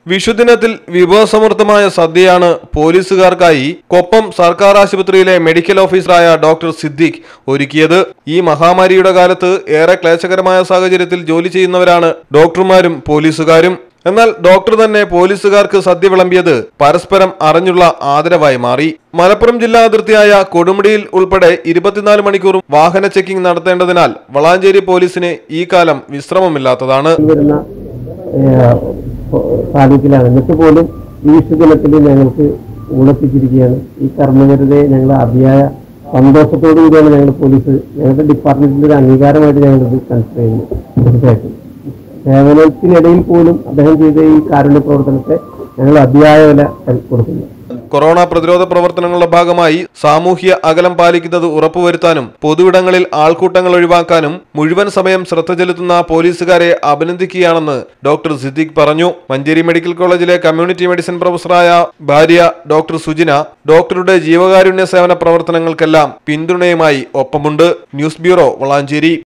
വിഷുദിനത്തിൽ വിഭവസമൃദ്ധമായ സദ്യയാണ് പോലീസുകാർക്കായി കൊപ്പം സർക്കാർ ആശുപത്രിയിലെ മെഡിക്കൽ ഓഫീസറായ ഡോക്ടർ സിദ്ദീഖ് ഒരുക്കിയത് ഈ മഹാമാരിയുടെ കാലത്ത് ഏറെ ക്ലേശകരമായ സാഹചര്യത്തിൽ ജോലി ചെയ്യുന്നവരാണ് ഡോക്ടർമാരും പോലീസുകാരും എന്നാൽ ഡോക്ടർ തന്നെ പോലീസുകാർക്ക് സദ്യ വിളമ്പിയത് പരസ്പരം അറിഞ്ഞുള്ള ആദരവായി മാറി മലപ്പുറം ജില്ലാ അതിർത്തിയായ കൊടുമുടിയിൽ ഉൾപ്പെടെ ഇരുപത്തിനാല് മണിക്കൂറും വാഹന ചെക്കിംഗ് നടത്തേണ്ടതിനാൽ വളാഞ്ചേരി പോലീസിന് ഈ കാലം വിശ്രമമില്ലാത്തതാണ് വരുന്ന ഏഹ്, സാന്നിധ്യത്തിലാണ് എന്നിട്ട് പോലും ഈ വിഷുദിനത്തിൽ ഞങ്ങൾക്ക് ഊണത്തിച്ചിരിക്കുകയാണ് ഈ കർമ്മകരതയെ ഞങ്ങൾ അതിയായ സന്തോഷത്തോടു കൂടിയാണ് ഞങ്ങൾ പോലീസ് ഞങ്ങളുടെ ഡിപ്പാർട്ട്മെന്റിന്റെ ഒരു അംഗീകാരമായിട്ട് ഞങ്ങൾ ഇത് കൺസിഡർ ചെയ്യുന്നു തീർച്ചയായിട്ടും സേവനത്തിനിടയിൽ പോലും അദ്ദേഹം ചെയ്ത ഈ കാരുണ്യ പ്രവർത്തനത്തെ ഞങ്ങൾ അതിയായ വില കൊടുക്കുന്നു കൊറോണ പ്രതിരോധ പ്രവർത്തനങ്ങളുടെ ഭാഗമായി സാമൂഹ്യ അകലം പാലിക്കുന്നത് ഉറപ്പുവരുത്താനും പൊതുവിടങ്ങളിൽ ആൾക്കൂട്ടങ്ങൾ ഒഴിവാക്കാനും മുഴുവൻ സമയം ശ്രദ്ധ ചെലുത്തുന്ന പോലീസുകാരെ അഭിനന്ദിക്കുകയാണെന്ന് ഡോക്ടർ സിദ്ദിഖ് പറഞ്ഞു മഞ്ചേരി മെഡിക്കൽ കോളേജിലെ കമ്മ്യൂണിറ്റി മെഡിസിൻ പ്രൊഫസറായ ഭാര്യ ഡോക്ടർ സുജിന ഡോക്ടറുടെ ജീവകാരുണ്യ സേവന പ്രവർത്തനങ്ങൾക്കെല്ലാം പിന്തുണയുമായി ഒപ്പമുണ്ട് ന്യൂസ് ബ്യൂറോ വളാഞ്ചേരി